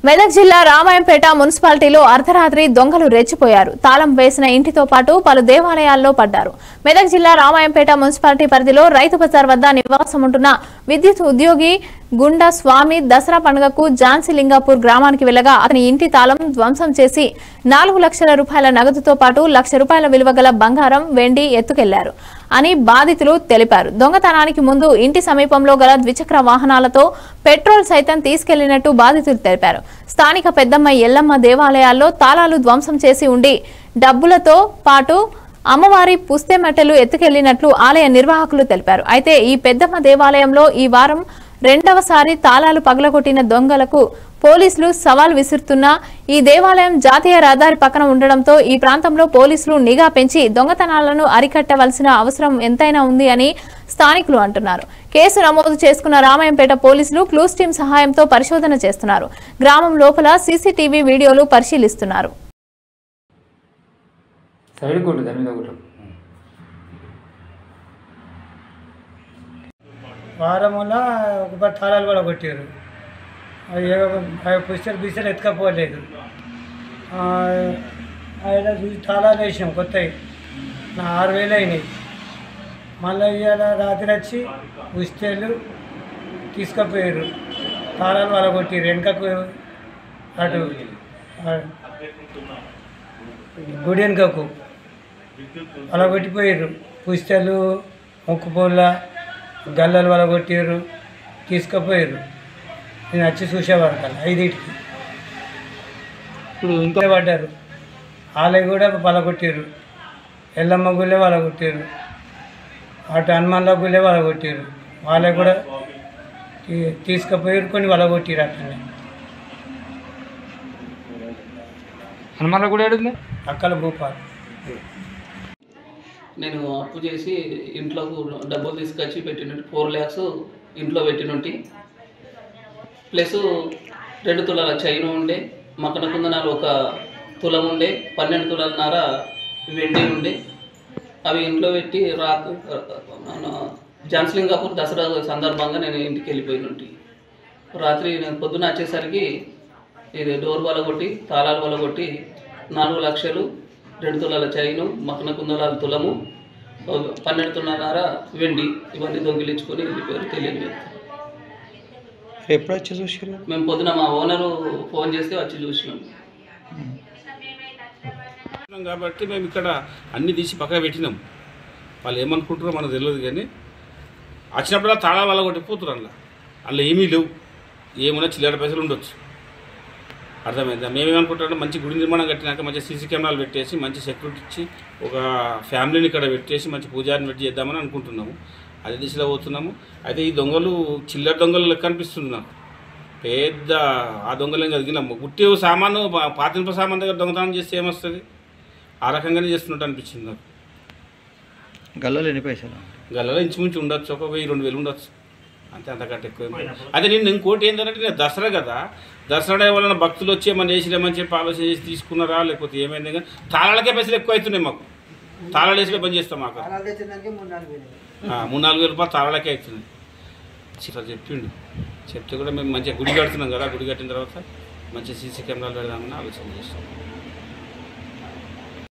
మెదక్ జిల్లా రామాయంపేట మున్సిపాలిటీలో అర్ధరాత్రి దొంగలు రెచ్చిపోయారు తాళం వేసిన ఇంటితో పాటు పలు దేవాలయాల్లో పడ్డారు మెదక్ జిల్లా రామాయంపేట మున్సిపాలిటీ పరిధిలో రైతు బజార్ వద్ద నివాసం ఉంటున్న విద్యుత్ ఉద్యోగి గుండా స్వామి దసరా పండుగకు ఝాన్సీ లింగాపూర్ గ్రామానికి వెళ్లగా అతని ఇంటి తాళం ధ్వంసం చేసి నాలుగు లక్షల రూపాయల నగదుతో పాటు లక్ష రూపాయల విలువ గల బంగారం వెండి ఎత్తుకెళ్లారు అని బాధితులు తెలిపారు దొంగతనానికి ముందు ఇంటి సమీపంలో గల ద్విచక్ర వాహనాలతో పెట్రోల్ సైతం తీసుకెళ్లినట్టు బాధితులు తెలిపారు స్థానిక పెద్దమ్మ ఎల్లమ్మ దేవాలయాల్లో తాళాలు ధ్వంసం చేసి ఉండి డబ్బులతో పాటు అమ్మవారి పుస్తెమెట్టలు ఎత్తుకెళ్లినట్లు ఆలయ నిర్వాహకులు తెలిపారు అయితే ఈ పెద్దమ్మ దేవాలయంలో ఈ వారం రెండవసారి తాళాలు పగలగొట్టిన దొంగలకు పోలీసులు సవాల్ విసురుతున్నా ఈ దేవాలయం జాతీయ రహదారి పక్కన ఉండడంతో ఈ ప్రాంతంలో పోలీసులు నిఘా పెంచి దొంగతనాలను అరికట్టవలసిన అవసరం ఎంతైనా ఉంది అని స్థానికులు అంటున్నారు కేసు నమోదు చేసుకున్న రామాయంపేట పోలీసులు క్లూస్ టీం సహాయంతో పరిశోధన చేస్తున్నారు గ్రామం లోపల సీసీటీవీ వీడియోలు పరిశీలిస్తున్నారు సైడ్ కొట్టు దాని మీద కొట్టు వారములో ఒక తాళాలు కూడా కొట్టారు అవి ఏవో- అవి పుస్తలు బిస్తలు ఎత్తుకపోలేదు ఆయన చూసి తాళాలు వేసినాం కొత్తవి నా ఆరు వేలు అయినాయి మళ్ళీ ఇవాళ రాత్రి వచ్చి పుస్తలు తీసుకుపోయారు తాళాలు వాళ్ళ కొట్టారు వెనుకకు అటు ఆ, గుడి వెనుకకు అలా కొట్టిపోయారు పుస్తలు ముక్కుపూల గల్లలు వల కొట్టారు తీసుకుపోయారు నేను వచ్చి చూసేవాడు కదా ఐదింటికి ఇప్పుడు ఇంకో ఇంట్లో పడ్డారు వాళ్ళవి కూడా పలగొట్టారు ఎల్లమ్మ గుళ్ళే కొట్టారు అటు హనుమాన్ల గుళ్ళే కొట్టారు వాళ్ళవి కూడా తీ- తీసుకుపోయారు కొన్ని కొట్టారు అట్లనే హనుమాన్ల కూడా ఏడుంది అక్కల భూపాలు నేను అప్పు చేసి ఇంట్లో డబ్బులు తీసుకొచ్చి పెట్టినట్టు ఫోర్ ల్యాక్స్ ఇంట్లో పెట్టినట్టు ప్లస్ రెండు తులాల చైన్ ఉండే మకన కుందనాలు ఒక తులం ఉండే పన్నెండు తులాలన్నర వెండి ఉండే అవి ఇంట్లో పెట్టి రాత్రి మన జాన్స్లింగాపూర్ దసరా సందర్భంగా నేను ఇంటికి వెళ్ళిపోయినట్టు రాత్రి నేను పొద్దున వచ్చేసరికి ఇది డోర్ వల కొట్టి తాళాల వల కొట్టి నాలుగు లక్షలు రెండు తులాల చైను మకన కుందలాల తులము పన్నెండు తులాల వెండి ఇవన్నీ దొంగిలించుకొని వెళ్ళిపోయారు తెలియని వ్యక్తి ఎప్పుడు వచ్చి చూసారు మేము పొద్దున మా ఓనరు ఫోన్ చేస్తే వచ్చి చూసినాం ఉన్నాం కాబట్టి మేము ఇక్కడ అన్ని తీసి పక్కన పెట్టినాం వాళ్ళు ఏమనుకుంటారో మనకు తెలియదు కానీ వచ్చినప్పుడు తాళా వాళ్ళ కొట్టి పోతురు అందులో అందులో ఏమీ లేవు ఏమున్నా చిల్లర పైసలు ఉండొచ్చు అర్థమైందా మేమేమనుకుంటామంటే మంచి గుడి నిర్మాణం కట్టినాక మంచి సీసీ కెమెరాలు పెట్టేసి మంచి సెక్యూరిటీ ఇచ్చి ఒక ఫ్యామిలీని ఇక్కడ పెట్టేసి మంచి పూజారిని పెట్టి చేద్దామని అనుకుంటున్నాము అదే దిశలో పోతున్నాము అయితే ఈ దొంగలు చిల్లర దొంగలు లెక్క అనిపిస్తుంది నాకు పెద్ద ఆ దొంగలేం కలిగినాము గుట్టి సామాను పా- పాతింప సామాన్ దగ్గర దొంగతనం చేస్తే ఏమొస్తుంది ఆ రకంగానే చేస్తున్నట్టు అనిపించింది నాకు గల్లలో ఎన్ని పైసలు గల్లలో ఇంచుమించు ఉండొచ్చు ఒక వెయ్యి రెండు వేలు ఉండొచ్చు అంతే అంతకంటే ఎక్కువ ఏం లేదు. అదే నేను ఇంకోటి ఏంటంటే నేను దసరా కదా దసరా వలన భక్తులు వచ్చి ఏమన్నా చేసినామని చెప్పి ఆలోచన చేసి తీసుకున్నారా లేకపోతే ఏమైంది కానీ తాళాలకే పైసలు ఎక్కువ అవుతున్నాయి మాకు తాళాలు వేసి పని చేస్తాం మాకు ఆ, మూడు నాలుగు వేల రూపాయలు తాళాలకే అవుతున్నాయి ఇట్లా చెప్పిండు చెప్తే కూడా మేము మంచిగా గుడి కడుతున్నాం కదా గుడి కట్టిన తర్వాత మంచి సీసీ కెమెరాలు పెడదామని ఆలోచన చేస్తాం